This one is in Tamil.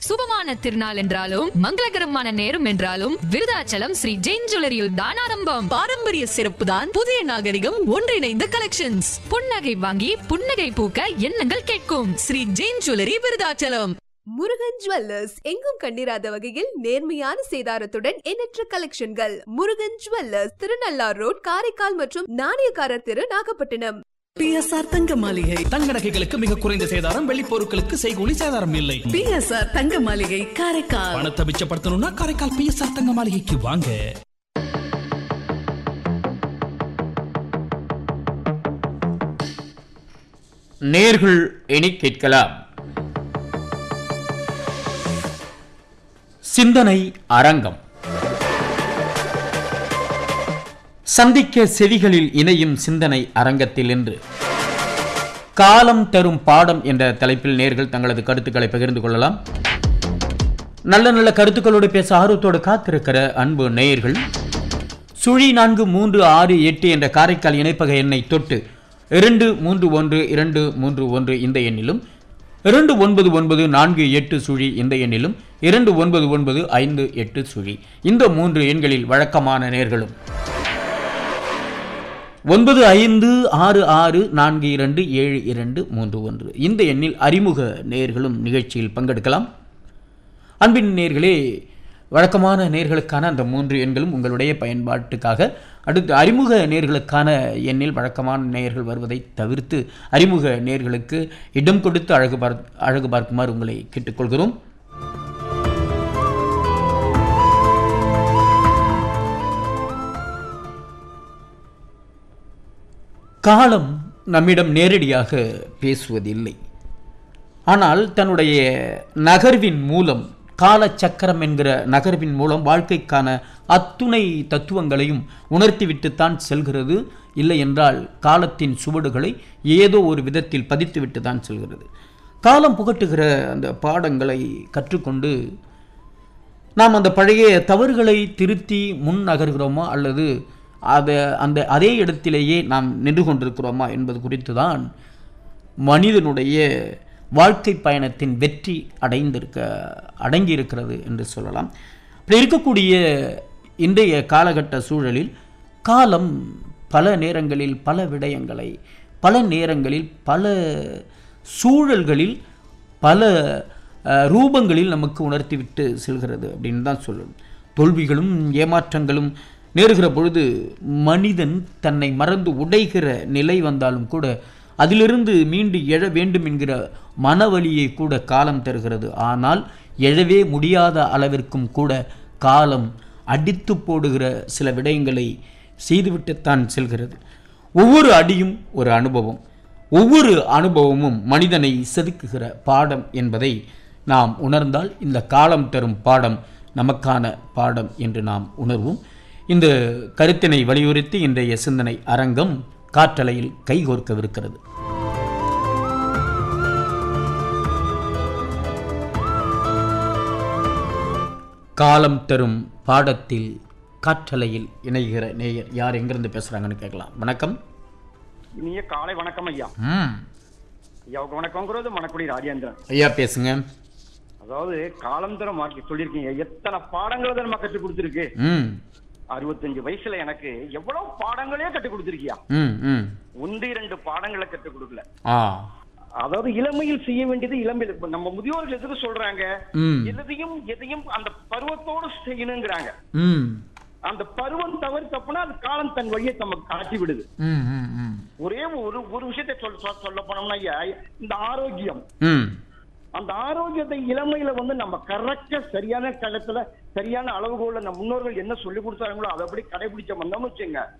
சுபமான திருநாள் என்றாலும் மங்களகரமான நேரம் என்றாலும் விருதாச்சலம் ஸ்ரீ ஜெயின் ஜுவல்லரியில் தான் ஆரம்பம் பாரம்பரிய சிறப்பு தான் புதிய நாகரிகம் ஒன்றிணைந்த கலெக்ஷன்ஸ் புன்னகை வாங்கி புன்னகை பூக்க எண்ணங்கள் கேட்கும் ஸ்ரீ ஜெயின் ஜுவல்லரி விருதாச்சலம் முருகன் ஜுவல்லர்ஸ் எங்கும் கண்டிராத வகையில் நேர்மையான சேதாரத்துடன் எண்ணற்ற கலெக்ஷன்கள் முருகன் ஜுவல்லர்ஸ் திருநள்ளார் ரோட் காரைக்கால் மற்றும் நாணயக்காரர் தெரு நாகப்பட்டினம் பிஎஸ்ஆர் தங்க மாளிகை தங்க நகைகளுக்கு மிக குறைந்த சேதாரம் வெள்ளி பொருட்களுக்கு செய்கூலி சேதாரம் இல்லை பிஎஸ்ஆர் தங்க மாளிகை காரைக்கால் பணத்தை மிச்சப்படுத்தணும்னா காரைக்கால் பிஎஸ்ஆர் தங்க மாளிகைக்கு வாங்க நேர்கள் இனி கேட்கலாம் சிந்தனை அரங்கம் சந்திக்க செவிகளில் இணையும் சிந்தனை அரங்கத்தில் என்று காலம் தரும் பாடம் என்ற தலைப்பில் நேர்கள் தங்களது கருத்துக்களை பகிர்ந்து கொள்ளலாம் நல்ல நல்ல கருத்துக்களோடு பேச ஆர்வத்தோடு காத்திருக்கிற அன்பு நேயர்கள் சுழி நான்கு மூன்று ஆறு எட்டு என்ற காரைக்கால் இணைப்பக எண்ணை தொட்டு இரண்டு மூன்று ஒன்று இரண்டு மூன்று ஒன்று இந்த எண்ணிலும் இரண்டு ஒன்பது ஒன்பது நான்கு எட்டு சுழி இந்த எண்ணிலும் இரண்டு ஒன்பது ஒன்பது ஐந்து எட்டு சுழி இந்த மூன்று எண்களில் வழக்கமான நேர்களும் ஒன்பது ஐந்து ஆறு ஆறு நான்கு இரண்டு ஏழு இரண்டு மூன்று ஒன்று இந்த எண்ணில் அறிமுக நேர்களும் நிகழ்ச்சியில் பங்கெடுக்கலாம் அன்பின் நேர்களே வழக்கமான நேர்களுக்கான அந்த மூன்று எண்களும் உங்களுடைய பயன்பாட்டுக்காக அடுத்து அறிமுக நேர்களுக்கான எண்ணில் வழக்கமான நேர்கள் வருவதை தவிர்த்து அறிமுக நேர்களுக்கு இடம் கொடுத்து அழகு பார்த்து அழகு பார்க்குமாறு உங்களை கேட்டுக்கொள்கிறோம் காலம் நம்மிடம் நேரடியாக பேசுவதில்லை ஆனால் தன்னுடைய நகர்வின் மூலம் காலச்சக்கரம் என்கிற நகர்வின் மூலம் வாழ்க்கைக்கான அத்துணை தத்துவங்களையும் உணர்த்திவிட்டுத்தான் செல்கிறது இல்லை என்றால் காலத்தின் சுவடுகளை ஏதோ ஒரு விதத்தில் பதித்துவிட்டு தான் செல்கிறது காலம் புகட்டுகிற அந்த பாடங்களை கற்றுக்கொண்டு நாம் அந்த பழைய தவறுகளை திருத்தி முன் நகர்கிறோமா அல்லது அதை அந்த அதே இடத்திலேயே நாம் நின்று கொண்டிருக்கிறோமா என்பது குறித்து தான் மனிதனுடைய வாழ்க்கை பயணத்தின் வெற்றி அடைந்திருக்க அடங்கியிருக்கிறது என்று சொல்லலாம் இப்படி இருக்கக்கூடிய இன்றைய காலகட்ட சூழலில் காலம் பல நேரங்களில் பல விடயங்களை பல நேரங்களில் பல சூழல்களில் பல அஹ், ரூபங்களில் நமக்கு உணர்த்திவிட்டு செல்கிறது அப்படின்னு தான் சொல்லணும் தோல்விகளும் ஏமாற்றங்களும் நேருகிற பொழுது மனிதன் தன்னை மறந்து உடைகிற நிலை வந்தாலும் கூட அதிலிருந்து மீண்டு எழ வேண்டும் என்கிற மனவலியை கூட காலம் தருகிறது ஆனால் எழவே முடியாத அளவிற்கும் கூட காலம் அடித்து போடுகிற சில விடயங்களை செய்துவிட்டுத்தான் செல்கிறது ஒவ்வொரு அடியும் ஒரு அனுபவம் ஒவ்வொரு அனுபவமும் மனிதனை செதுக்குகிற பாடம் என்பதை நாம் உணர்ந்தால் இந்த காலம் தரும் பாடம் நமக்கான பாடம் என்று நாம் உணர்வோம் இந்த கருத்தினை வலியுறுத்தி இன்றைய சிந்தனை அரங்கம் காற்றலையில் கைகோர்க்கவிருக்கிறது காலம் தரும் பாடத்தில் காற்றலையில் இணைகிற நேயர் யார் எங்கிருந்து பேசுறாங்கன்னு கேட்கலாம் வணக்கம் இனிய காலை வணக்கம் ஐயா ம் ஐயாவுக்கு வணக்கங்கிறது மணக்குடி ராஜேந்திரன் ஐயா பேசுங்க அதாவது காலந்தரம் மார்க்கி சொல்லியிருக்கீங்க எத்தனை பாடங்களை தான் நம்ம கற்றுக் கொடுத்துருக்கு ம் அறுபத்தஞ்சு வயசுல எனக்கு எவ்வளவு பாடங்களே கற்றுக் கொடுத்துருக்கியா ம் ம் ஒன்று இரண்டு பாடங்களை கற்றுக் கொடுக்கல ஆ அதாவது இளமையில் செய்ய வேண்டியது இளமையில் இப்ப நம்ம முதியோர்கள் எதுக்கு சொல்றாங்க ம் எதையும் எதையும் அந்த பருவத்தோடு செய்யணுங்கிறாங்க ம் அந்த பருவம் தவறு தப்புனா அது காலம் தன் வழியை நமக்கு காட்டி விடுது ம் ம் ம் ஒரே ஒரு ஒரு விஷயத்தை சொல்ல சொல்ல- சொல்ல போனோம்னா ஐயா இந்த ஆரோக்கியம் ம் அந்த ஆரோக்கியத்தை இளமையில வந்து நம்ம கரெக்டா சரியான காலத்துல சரியான அளவுகோல நம்ம முன்னோர்கள் என்ன சொல்லி கொடுத்தாங்களோ அதை அப்படி கடைபிடிச்ச வந்தோம்னு வச்சுங்க